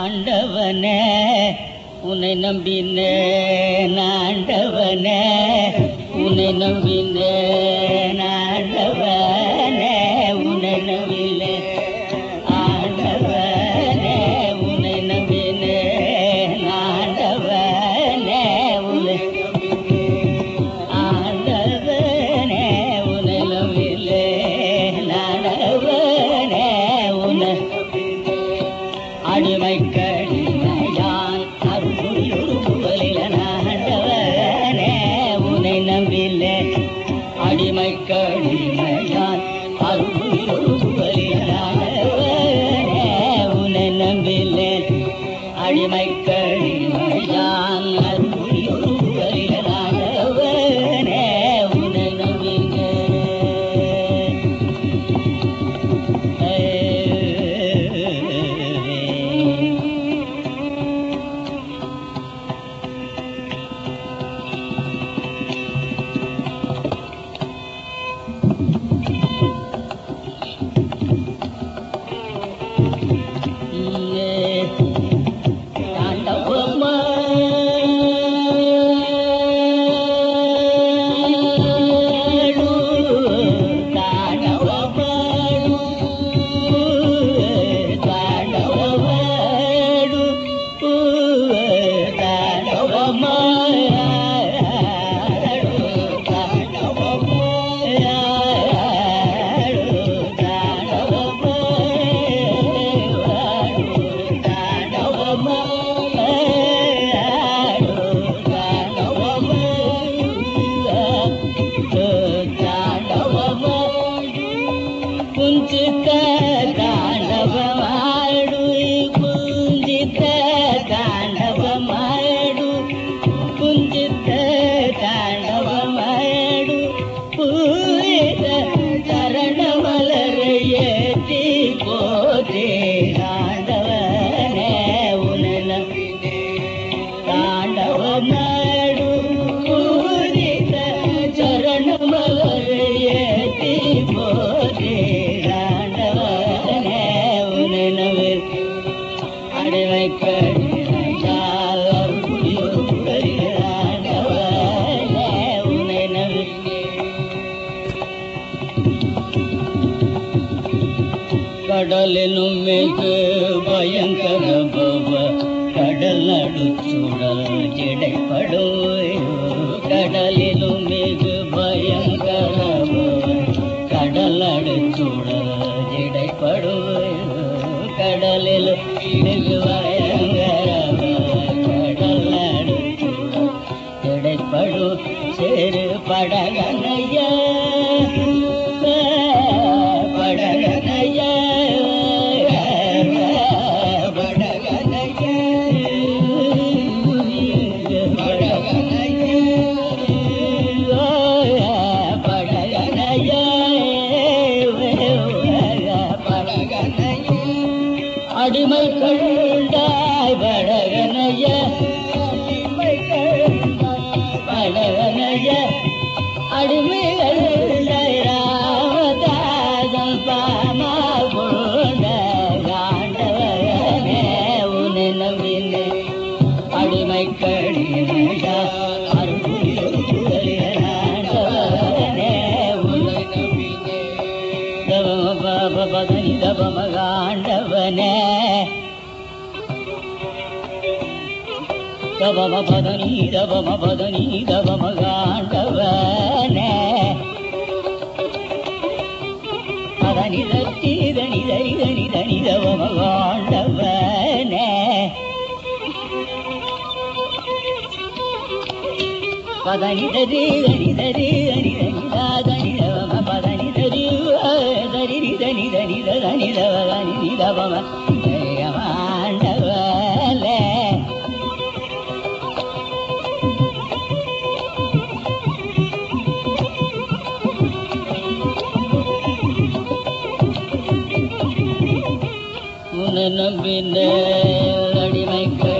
ஆண்டவனே உன்னை நம்பினேன் ஆண்டவனே உன்னை நம்பினேன் ஆண்டவனே உன்னை நம்பினேன் ஆண்டவனே உன்னை நம்பினேன் ஆண்டவனே உன்னை ஆண்டவனே உன்னை நம்பினேன் ஆண்டவனே உன்னை அடிமை கடிமையான் அருள்புரியுருபுகளில் ஆண்டவனே உன்னை நம்பிலே அடிமை கடிமையான் அருள்புரியுருபுகளில் ஆண்டவனே உன்னை நம்பிலே அடிமை கடிமையான் அருள்புரியுருபுகளில் ஆண்டவனே உன்னை நம்பிலே ಕುಂಚಿತ ತಾಂಡವ ಮಾಡು ಕುಂಚಿತ ತಾಂಡವ ಮಾಡು ಕುಂಚಿತ ತಾಂಡವ ಮಾಡು ಪೂರಿತ ಚರಣ ಮಲರೆಯತಿ ಕೋಟೆ ತಾಂಡವನೇ ಉನನ ತಾಂಡವ ಮಾಡು ಪೂರಿತ ಚರಣ ಮಲರೆಯತಿ ಕೋಟೆ ತಾಂಡವನೇ ಉನನವೆ அடிமை கடிமையால் அருள்புரியுருபுரியாண்டவனே உன்னை நம்பி கடலினும் மிகு பயங்கர பவ கடல் நடுச்சுடல் ஜிடைப்படும் கடலிலும் மிகு பயங்கர பவ கடல் நடுச்சுடல் ஜிடைப்படும் கடலில் மிகு பயங்கர பவ கடல் நடுச்சுடல் ஜிடைப்படும் சிறு படகனைய படகனைய அடிமை கண்டாய் படகனைய அடிமை கண்டாய் படகனைய அடிமைகள் ராமதாசம் பாமா கொண்ட ஆண்டவனே உன்னை நம்பினே அடிமை கடிமையா அருள்புரியாண்டவனே உன்னை நம்பினே தவம பாப பதனி தவமகாண்டவனே தவம பதனி தவம பதனி தவமகாண்டவனே பதனி தத்தி தனி தனி தனி தனி தவமகாண்டவனே பதனி தரி தனி தரி தனி தனி தாதனி தவம பதனி தரி தரி தனி தனி தனி தவனி தவம ஜெயமாண்டவலே உன்னை நம்பின அடிமைக்கு